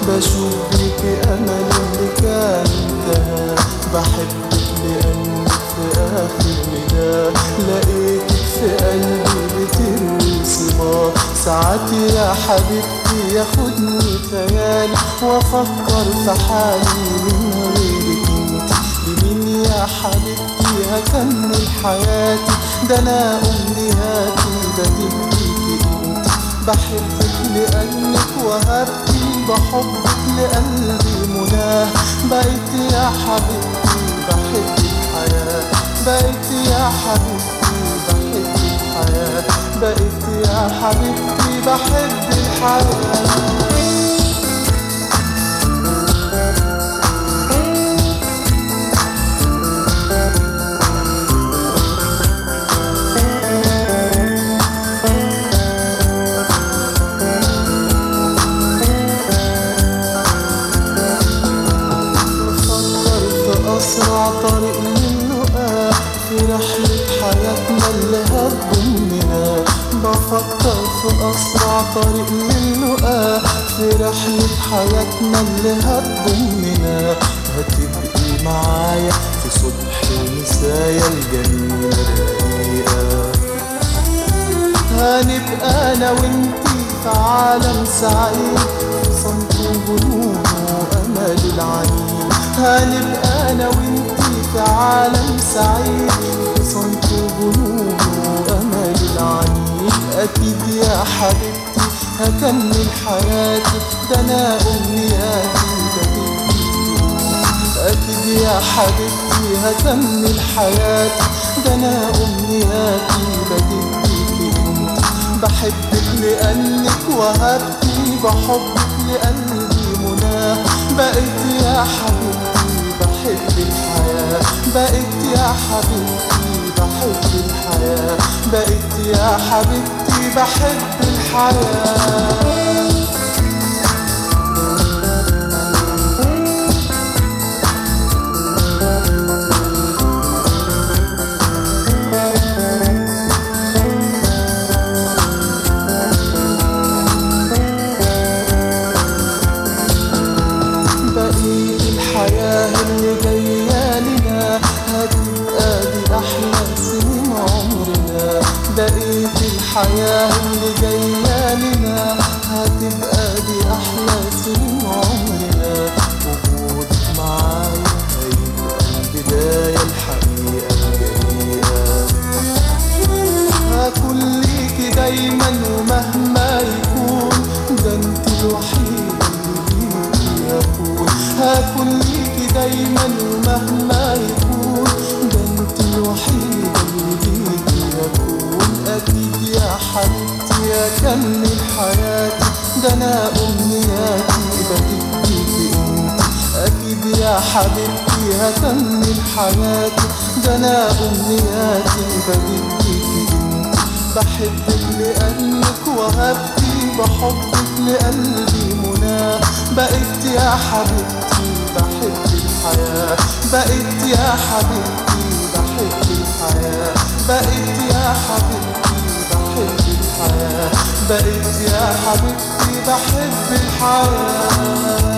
بشوف بيك أمل اللي كان انتهى بحبك لأنك في آخر نداء لقيتك في قلبي بتروي صبا ساعات يا حبيبتي ياخدني خيالي وأفكر في حالي من غيرك انت بمين يا حبيبتي هكمل حياتي ده أنا أمنياتي بديك انت بحبك لأنك وهبتي بحبك لقلبي مناه بقيت يا حبيبتي بحب الحياة بقيت يا حبيبتي بحب الحياة بقيت يا حبيبتي بحب الحياة بفكر في أسرع طريق للقاء في رحلة حياتنا اللي هتضمنا بفكر في أسرع طريق للقاء في رحلة حياتنا اللي هتضمنا هتبقي معايا في صبح ومسايا الجميلة الرقيقة هنبقى انا وانتي في عالم سعيد في صمت وجنون وامل العنيد هنبقى انا وانتي في عالم سعيد في صمت وجنون وامل العنيد اكيد يا حبيبتي هكمل حياتي ده انا امنياتي بديك أكيد يا حبيبتي هكمل حياتي ده أنا أمنياتي بديك انت بحبك لأنك وهبتي بحبك لقلبي مناه بقيت يا حبيبتي بحب الحياة بقيت يا حبيبتي بحب الحياة بقيت يا حبيبتي بحب الحياة بقيت الحياة اللي جاية لنا هتبقى دي أحلى سنين عمرنا بقيت الحياة اللي جاية لنا هتبقى دي أحلى سنين عمرنا وجودك معايا هيبقى البداية الحقيقة الجريئة هكون ليكي دايما ومهما يكون ده انت الوحيدة اللي ليكي هكون هكون ليكي دايما ومهما يكون ده انت الوحيدة اللي ليكي هكون اكيد يا حبيبتي اكمل حياتي ده انا امنياتي بديكي انت اكيد يا حبيبتي هكمل حياتي ده انا امنياتي بديكي انت بحبك لأنك وهبتي بحبك لقلبي مناه بقيت يا حبيبتي بحب الحياة بقيت يا حبيبتي بحب الحياة بقيت يا حبيبتي بحب الحياة بقيت يا حبيبتي بحب الحياة